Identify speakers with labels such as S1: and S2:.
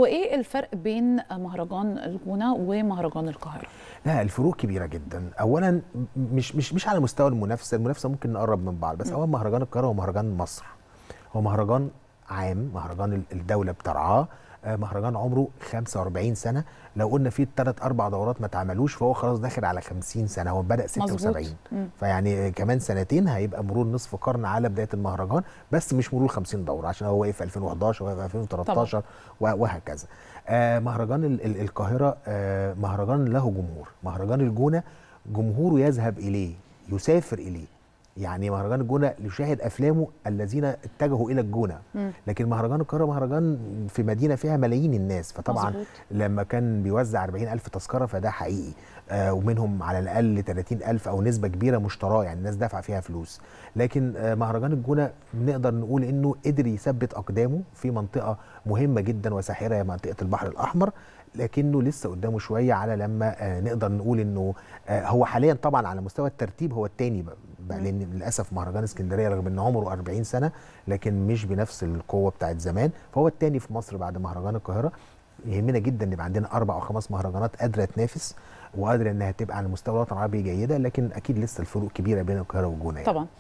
S1: هو ايه الفرق بين مهرجان الجونه ومهرجان القاهره
S2: لا الفروق كبيره جدا اولا مش مش مش على مستوى المنافسه المنافسه ممكن نقرب من بعض بس اولا مهرجان القاهره هو مهرجان مصر هو مهرجان عام مهرجان الدوله بترعاه مهرجان عمره 45 سنه لو قلنا فيه ثلاث اربع دورات ما اتعملوش فهو خلاص داخل على 50 سنه هو بدا 76 فيعني كمان سنتين هيبقى مرور نصف قرن على بدايه المهرجان بس مش مرور 50 دوره عشان هو وقف 2011 وقف 2013 طبعا. وهكذا آه مهرجان ال ال القاهره آه مهرجان له جمهور مهرجان الجونه جمهوره يذهب اليه يسافر اليه يعني مهرجان الجونه يشاهد افلامه الذين اتجهوا الى الجونه م. لكن مهرجان القاهره مهرجان في مدينه فيها ملايين الناس فطبعا مزبوط. لما كان بيوزع 40 الف تذكره فده حقيقي آه ومنهم على الاقل 30 الف او نسبه كبيره مشتراه يعني الناس دافعه فيها فلوس لكن آه مهرجان الجونه نقدر نقول انه قدر يثبت اقدامه في منطقه مهمه جدا وساحره هي منطقه البحر الاحمر لكنه لسه قدامه شويه على لما آه نقدر نقول انه آه هو حاليا طبعا على مستوى الترتيب هو الثاني بقى لان للاسف مهرجان اسكندريه رغم ان عمره 40 سنه لكن مش بنفس القوه بتاعت زمان فهو الثاني في مصر بعد مهرجان القاهره يهمنا جدا ان يبقى عندنا اربع او خمس مهرجانات قادره تنافس وقادره انها تبقى على مستوى الوطن العربي جيده لكن اكيد لسه الفروق كبيره بين القاهره والجونه
S1: طبعا